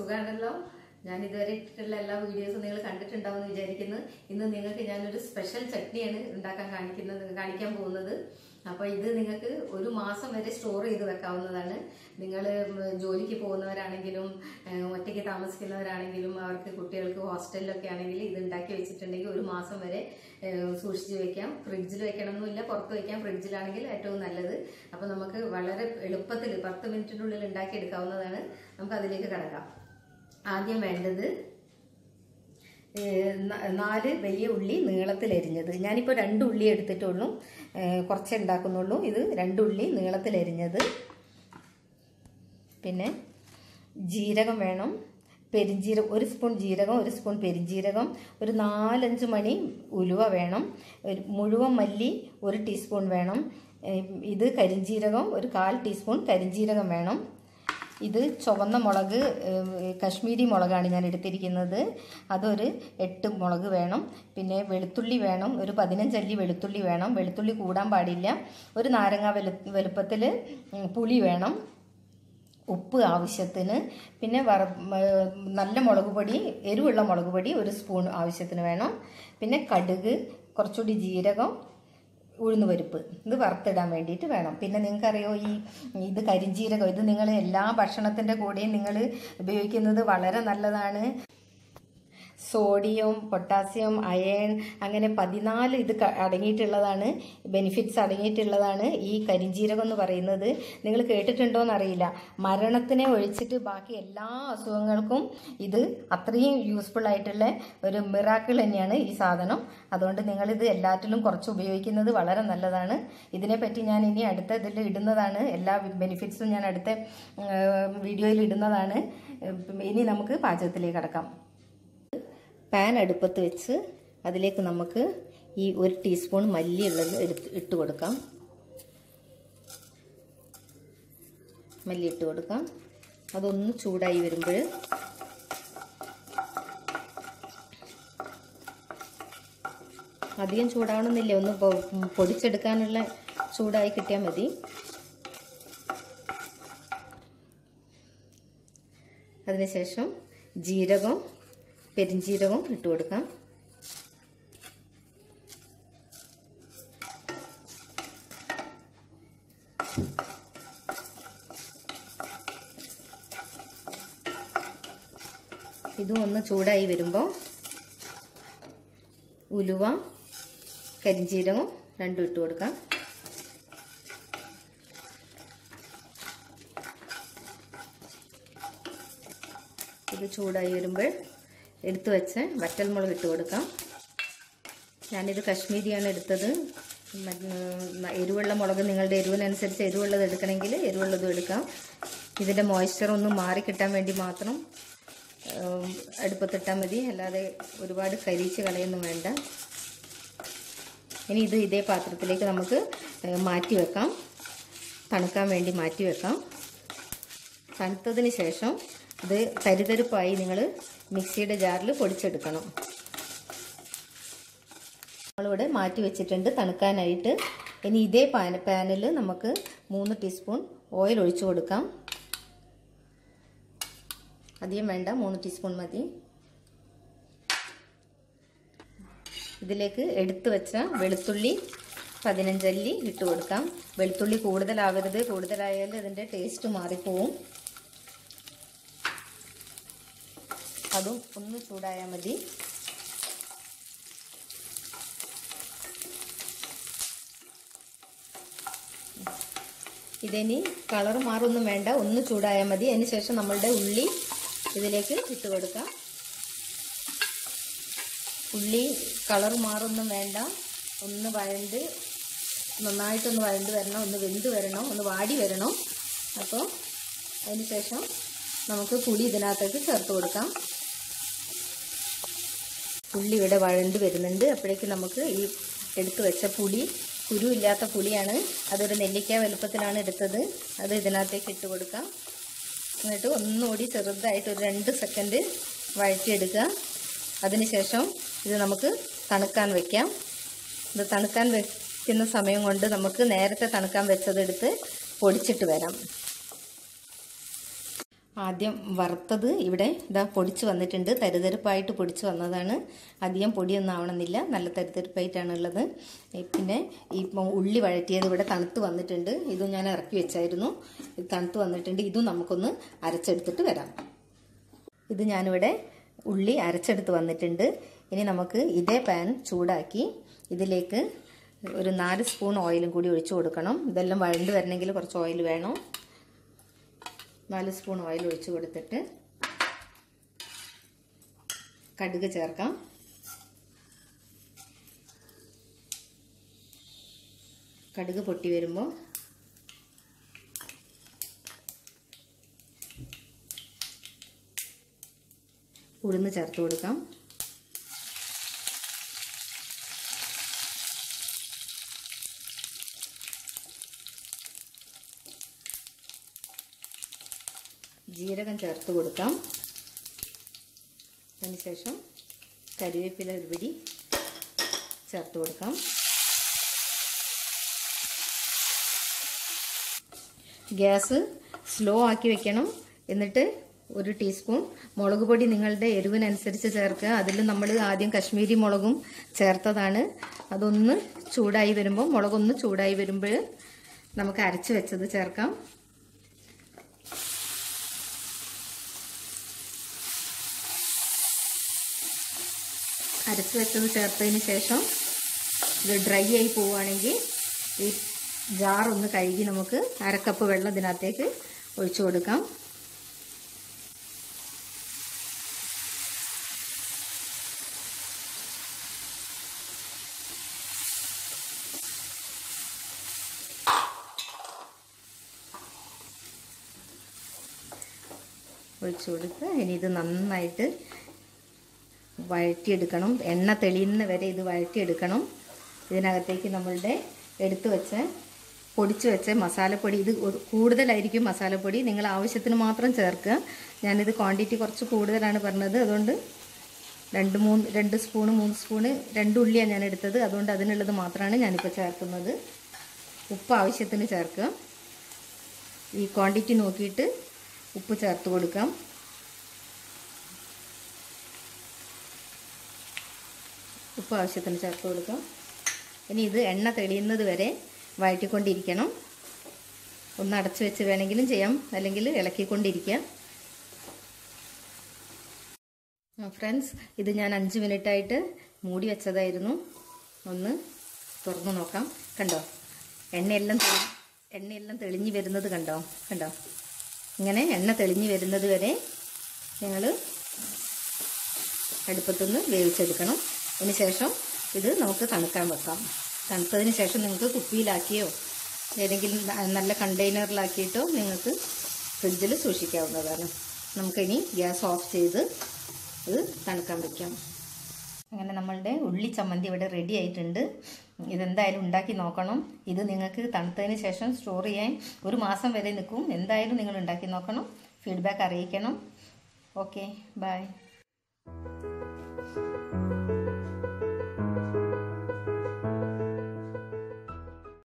സുഖമാണല്ലോ ഞാൻ ഇതുവരെ ഇട്ടിട്ടുള്ള എല്ലാ വീഡിയോസും നിങ്ങൾ കണ്ടിട്ടുണ്ടാവുമെന്ന് വിചാരിക്കുന്നു ഇന്ന് നിങ്ങൾക്ക് ഞാനൊരു സ്പെഷ്യൽ ചട്നിയാണ് ഉണ്ടാക്കാൻ കാണിക്കുന്നത് കാണിക്കാൻ പോകുന്നത് അപ്പോൾ ഇത് നിങ്ങൾക്ക് ഒരു മാസം വരെ സ്റ്റോർ ചെയ്ത് വെക്കാവുന്നതാണ് നിങ്ങൾ ജോലിക്ക് പോകുന്നവരാണെങ്കിലും ഏഹ്, ഒറ്റയ്ക്ക് താമസിക്കുന്നവരാണെങ്കിലും അവർക്ക് കുട്ടികൾക്ക് ഹോസ്റ്റലിലൊക്കെ ആണെങ്കിൽ ഇത് ഉണ്ടാക്കി വെച്ചിട്ടുണ്ടെങ്കിൽ ഒരു മാസം വരെ ഏഹ്, സൂക്ഷിച്ച് വെക്കാം ഫ്രിഡ്ജിൽ വെക്കണമെന്നില്ല പുറത്ത് വെക്കാം ഫ്രിഡ്ജിലാണെങ്കിൽ ഏറ്റവും നല്ലത് അപ്പോൾ നമുക്ക് വളരെ എളുപ്പത്തിൽ പത്ത് മിനിറ്റിനുള്ളിൽ ഉണ്ടാക്കിയെടുക്കാവുന്നതാണ് നമുക്ക് അതിലേക്ക് കിടക്കാം ആദ്യം വേണ്ടത് ഏഹ് ന- നാല് വലിയ ഉള്ളി നീളത്തിൽ എരിഞ്ഞത് ഞാനിപ്പോൾ രണ്ട് ഉള്ളി എടുത്തിട്ടുള്ളൂ ഏഹ് കുറച്ചേ ഉണ്ടാക്കുന്നുള്ളൂ ഇത് രണ്ട് ഉള്ളി നീളത്തിൽ എരിഞ്ഞത് പിന്നെ ജീരകം വേണം പെരിഞ്ജീരകം ഒരു സ്പൂൺ ജീരകം ഒരു സ്പൂൺ പെരിഞ്ജീരകം ഒരു നാലഞ്ച് മണി ഉലുവ വേണം ഒരു മുഴുവൻ മല്ലി ഒരു ടീസ്പൂൺ വേണം ഏഹ് ഇത് കരിഞ്ജീരകം ഒരു കാൽ ടീസ്പൂൺ കരിഞ്ജീരകം വേണം ഇത് ചുവന്ന മുളക് ഏഹ്, കശ്മീരി മുളകാണ് ഞാൻ എടുത്തിരിക്കുന്നത് അതൊരു എട്ട് മുളക് വേണം പിന്നെ വെളുത്തുള്ളി വേണം ഒരു പതിനഞ്ചല്ലി വെളുത്തുള്ളി വേണം വെളുത്തുള്ളി കൂടാൻ പാടില്ല ഒരു നാരങ്ങ വലു വലുപ്പത്തിൽ ഉം, പുളി വേണം ഉപ്പ് ആവശ്യത്തിന് പിന്നെ വറ മ- നല്ല മുളക് പൊടി എരിവുള്ള മുളക് പൊടി ഒരു സ്പൂൺ ആവശ്യത്തിന് വേണം പിന്നെ കടുക് കുറച്ചുകൂടി ജീരകം ഉഴുന്ന് പരിപ്പ് ഇത് വറുത്തിടാൻ വേണ്ടിയിട്ട് വേണം പിന്നെ നിങ്ങൾക്കറിയോ ഈ ഇത് കരിഞ്ജീരകം ഇത് നിങ്ങൾ എല്ലാ ഭക്ഷണത്തിൻ്റെ കൂടെയും നിങ്ങൾ ഉപയോഗിക്കുന്നത് വളരെ നല്ലതാണ് സോഡിയം പൊട്ടാസ്യം അയൺ അങ്ങനെ പതിനാല് ഇത് ക- അടങ്ങിയിട്ടുള്ളതാണ് ബെനിഫിറ്റ്സ് അടങ്ങിയിട്ടുള്ളതാണ് ഈ കരിഞ്ജീരകം എന്ന് പറയുന്നത് നിങ്ങൾ കേട്ടിട്ടുണ്ടോ എന്നറിയില്ല മരണത്തിനെ ഒഴിച്ചിട്ട് ബാക്കി എല്ലാ അസുഖങ്ങൾക്കും ഇത് അത്രയും യൂസ്ഫുൾ ആയിട്ടുള്ള ഒരു മിറാക്കിൾ തന്നെയാണ് ഈ സാധനം അതുകൊണ്ട് നിങ്ങളിത് എല്ലാറ്റിലും കുറച്ച് ഉപയോഗിക്കുന്നത് വളരെ നല്ലതാണ് ഇതിനെപ്പറ്റി ഞാൻ ഇനി അടുത്ത ഇതിൽ ഇടുന്നതാണ് എല്ലാ ബെനിഫിറ്റ്സും ഞാൻ അടുത്ത വീഡിയോയിൽ ഇടുന്നതാണ് ഇനി നമുക്ക് പാചകത്തിലേക്ക് കടക്കാം പാൻ അടുപ്പത്ത് വെച്ച് അതിലേക്ക് നമുക്ക് ഈ ഒരു ടീസ്പൂൺ മല്ലിയുള്ളത് എടുത്ത് ഇട്ട് കൊടുക്കാം മല്ലി ഇട്ട് കൊടുക്കാം അതൊന്ന് ചൂടായി വരുമ്പോൾ അധികം ചൂടാവണമെന്നില്ല ഒന്ന് പൊ- പൊടിച്ചെടുക്കാനുള്ള ചൂടായി കിട്ടിയാൽ മതി അതിനുശേഷം ജീരകം പെരിഞ്ജീരകം ഇട്ട് കൊടുക്കാം ഇതും ഒന്ന് ചൂടായി വരുമ്പോൾ ഉലുവ കരിഞ്ജീരകം രണ്ടും ഇട്ട് കൊടുക്കാം ഇത് ചൂടായി വരുമ്പോൾ എടുത്തു വെച്ച് വറ്റൽമുളക് ഇട്ട് കൊടുക്കാം ഞാനിത് കശ്മീരിയാണ് എടുത്തത് മറ്റ് എരിവുള്ള മുളക് നിങ്ങളുടെ എരിവിനനുസരിച്ച് എരിവുള്ളത് എടുക്കണമെങ്കിൽ എരിവുള്ളതും എടുക്കാം ഇതിൻ്റെ മോയ്സ്ചർ ഒന്ന് മാറി കിട്ടാൻ വേണ്ടി മാത്രം ഉം, അടുപ്പത്തിട്ടാൽ മതി അല്ലാതെ ഒരുപാട് കരിച്ച് കളയൊന്നും വേണ്ട ഇനി ഇത് ഇതേ പാത്രത്തിലേക്ക് നമുക്ക് ഏഹ്, മാറ്റി വെക്കാം തണുക്കാൻ വേണ്ടി മാറ്റി വെക്കാം തണുത്തതിന് ശേഷം ഇത് തരിതരിപ്പായി നിങ്ങൾ മിക്സിയുടെ ജാറിൽ പൊടിച്ചെടുക്കണം നമ്മളിവിടെ മാറ്റി വെച്ചിട്ടുണ്ട് തണുക്കാനായിട്ട് ഇനി ഇതേ പാൻ പാനിൽ നമുക്ക് മൂന്ന് ടീസ്പൂൺ ഓയിൽ ഒഴിച്ചു കൊടുക്കാം അധികം വേണ്ട മൂന്ന് ടീസ്പൂൺ മതി ഇതിലേക്ക് എടുത്തു വെച്ച വെളുത്തുള്ളി പതിനഞ്ചല്ലി ഇട്ട് കൊടുക്കാം വെളുത്തുള്ളി കൂടുതലാവരുത് കൂടുതലായാൽ ഇതിൻ്റെ ടേസ്റ്റ് മാറിപ്പോവും അതും ഒന്ന് ചൂടായാൽ മതി ഇതിനി കളർ മാറൊന്നും വേണ്ട ഒന്ന് ചൂടായാൽ മതി അതിന് ശേഷം നമ്മളുടെ ഉള്ളി ഇതിലേക്ക് ഇട്ട് കൊടുക്കാം ഉള്ളി കളർ മാറൊന്നും വേണ്ട ഒന്ന് വഴണ്ട് നന്നായിട്ടൊന്ന് വഴണ്ട് വരണം ഒന്ന് വെന്ത് വരണം ഒന്ന് വാടി വരണം അപ്പോൾ അതിന് ശേഷം നമുക്ക് പുളി ഇതിനകത്തേക്ക് ചേർത്ത് കൊടുക്കാം പുള്ളി ഇവിടെ വഴണ്ട് വരുന്നുണ്ട് അപ്പോഴേക്ക് നമുക്ക് ഈ എടുത്തു വെച്ച പുളി കുരുവില്ലാത്ത പുളിയാണ് അതൊരു നെല്ലിക്ക വലുപ്പത്തിലാണ് എടുത്തത് അത് ഇതിനകത്തേക്ക് ഇട്ട് കൊടുക്കാം എന്നിട്ട് ഒന്നുകൂടി ചെറുതായിട്ട് ഒരു രണ്ട് സെക്കൻഡ് വഴറ്റിയെടുക്കുക അതിനുശേഷം ഇത് നമുക്ക് തണുക്കാൻ വെക്കാം ഇത് തണുക്കാൻ വെക്കുന്ന സമയം കൊണ്ട് നമുക്ക് നേരത്തെ തണുക്കാൻ വെച്ചതെടുത്ത് പൊടിച്ചിട്ട് വരാം ആദ്യം വറുത്തത് ഇവിടെ ഇതാ പൊടിച്ച് വന്നിട്ടുണ്ട് തരുതരിപ്പായിട്ട് പൊടിച്ച് വന്നതാണ് അധികം പൊടിയൊന്നും ആവണമെന്നില്ല നല്ല തരുതരിപ്പായിട്ടാണ് ഉള്ളത് ഏ, പിന്നെ ഇപ്പം ഉള്ളി വഴറ്റിയത് ഇവിടെ തണുത്ത് വന്നിട്ടുണ്ട് ഇതും ഞാൻ ഇറക്കി വെച്ചായിരുന്നു ഇത് തണുത്ത് വന്നിട്ടുണ്ട് ഇതും നമുക്കൊന്ന് അരച്ചെടുത്തിട്ട് വരാം ഇത് ഞാനിവിടെ ഉള്ളി അരച്ചെടുത്ത് വന്നിട്ടുണ്ട് ഇനി നമുക്ക് ഇതേ പാൻ ചൂടാക്കി ഇതിലേക്ക് ഒരു നാല് സ്പൂൺ ഓയിലും കൂടി ഒഴിച്ചു കൊടുക്കണം ഇതെല്ലാം വഴണ്ട് വരണമെങ്കിൽ കുറച്ച് ഓയിൽ വേണം നാല് സ്പൂൺ ഓയിൽ ഒഴിച്ചു കൊടുത്തിട്ട് കടുക് ചേർക്കാം കടുക് പൊട്ടി വരുമ്പോൾ ഉഴുന്ന് ചേർത്ത് കൊടുക്കാം ജീരകം ചേർത്ത് കൊടുക്കാം അതിനുശേഷം കരിവേപ്പില ഒരു പിടി ചേർത്ത് കൊടുക്കാം ഗ്യാസ് സ്ലോ ആക്കി വെക്കണം എന്നിട്ട് ഒരു ടീസ്പൂൺ മുളക് പൊടി നിങ്ങളുടെ എരിവിനനുസരിച്ച് ചേർക്കുക അതിൽ നമ്മൾ ആദ്യം കശ്മീരി മുളകും ചേർത്തതാണ് അതൊന്ന് ചൂടായി വരുമ്പോൾ മുളകൊന്ന് ചൂടായി വരുമ്പോൾ നമുക്ക് അരച്ച് വെച്ചത് ചേർക്കാം അരച്ച് വെച്ചത് ചേർത്തതിന് ശേഷം ഇത് ഡ്രൈ ആയി പോവുകയാണെങ്കിൽ ഈ ജാർ ഒന്ന് കഴുകി നമുക്ക് അരക്കപ്പ് വെള്ളം ഇതിനകത്തേക്ക് ഒഴിച്ചു കൊടുക്കാം ഒഴിച്ചു കൊടുക്കുക ഇനി ഇത് നന്നായിട്ട് വഴറ്റിയെടുക്കണം എണ്ണ തെളിയുന്ന വരെ ഇത് വഴറ്റിയെടുക്കണം ഇതിനകത്തേക്ക് നമ്മളുടെ എടുത്തു വെച്ച പൊടിച്ചു വെച്ച മസാലപ്പൊടി ഇത് ഒരു- കൂടുതലായിരിക്കും മസാലപ്പൊടി നിങ്ങൾ ആവശ്യത്തിന് മാത്രം ചേർക്കുക ഞാനിത് ക്വാണ്ടിറ്റി കുറച്ച് കൂടുതലാണ് പറഞ്ഞത് അതുകൊണ്ട് രണ്ട് മൂന്ന് രണ്ട് സ്പൂണ് മൂന്ന് സ്പൂണ് രണ്ട് ഉള്ളിയാണ് ഞാൻ എടുത്തത് അതുകൊണ്ട് അതിനുള്ളത് മാത്രമാണ് ഞാനിപ്പോൾ ചേർക്കുന്നത് ഉപ്പ് ആവശ്യത്തിന് ചേർക്കുക ഈ ക്വാണ്ടിറ്റി നോക്കിയിട്ട് ഉപ്പ് ചേർത്ത് കൊടുക്കാം ഉപ്പ് ആവശ്യത്തിന് ചേർത്ത് കൊടുക്കാം ഇനി ഇത് എണ്ണ തെളിയുന്നത് വരെ വഴറ്റിക്കൊണ്ടിരിക്കണം ഒന്ന് അടച്ചു വെച്ച് വേണമെങ്കിലും ചെയ്യാം അല്ലെങ്കിൽ ഇളക്കിക്കൊണ്ടിരിക്കുക ഫ്രണ്ട്സ് ഇത് ഞാൻ അഞ്ച് മിനിറ്റായിട്ട് മൂടി വെച്ചതായിരുന്നു ഒന്ന് തുറന്നു നോക്കാം കണ്ടോ എണ്ണയെല്ലാം തെളി എണ്ണയെല്ലാം തെളിഞ്ഞ് വരുന്നത് കണ്ടോ കണ്ടോ ഇങ്ങനെ എണ്ണ തെളിഞ്ഞ് വരുന്നത് വരെ ഞങ്ങൾ അടുപ്പത്തുനിന്ന് വേവിച്ചെടുക്കണം അതിന് ശേഷം ഇത് നമുക്ക് തണുക്കാൻ വെക്കാം തണുത്തതിന് ശേഷം നിങ്ങൾക്ക് കുപ്പിയിലാക്കിയോ ഏതെങ്കിലും ന- നല്ല കണ്ടെയ്നറിലാക്കിയിട്ടോ നിങ്ങൾക്ക് ഫ്രിഡ്ജിൽ സൂക്ഷിക്കാവുന്നതാണ് നമുക്കിനി ഗ്യാസ് ഓഫ് ചെയ്ത് ഇത് തണുക്കാൻ വെക്കാം അങ്ങനെ നമ്മളുടെ ഉള്ളി ചമ്മന്തി ഇവിടെ റെഡി ആയിട്ടുണ്ട് ഇതെന്തായാലും ഉണ്ടാക്കി നോക്കണം ഇത് നിങ്ങൾക്ക് തണുത്തതിന് ശേഷം സ്റ്റോർ ചെയ്യാൻ ഒരു മാസം വരെ നിൽക്കും എന്തായാലും നിങ്ങൾ ഉണ്ടാക്കി നോക്കണം ഫീഡ്ബാക്ക് അറിയിക്കണം ഓക്കെ ബൈ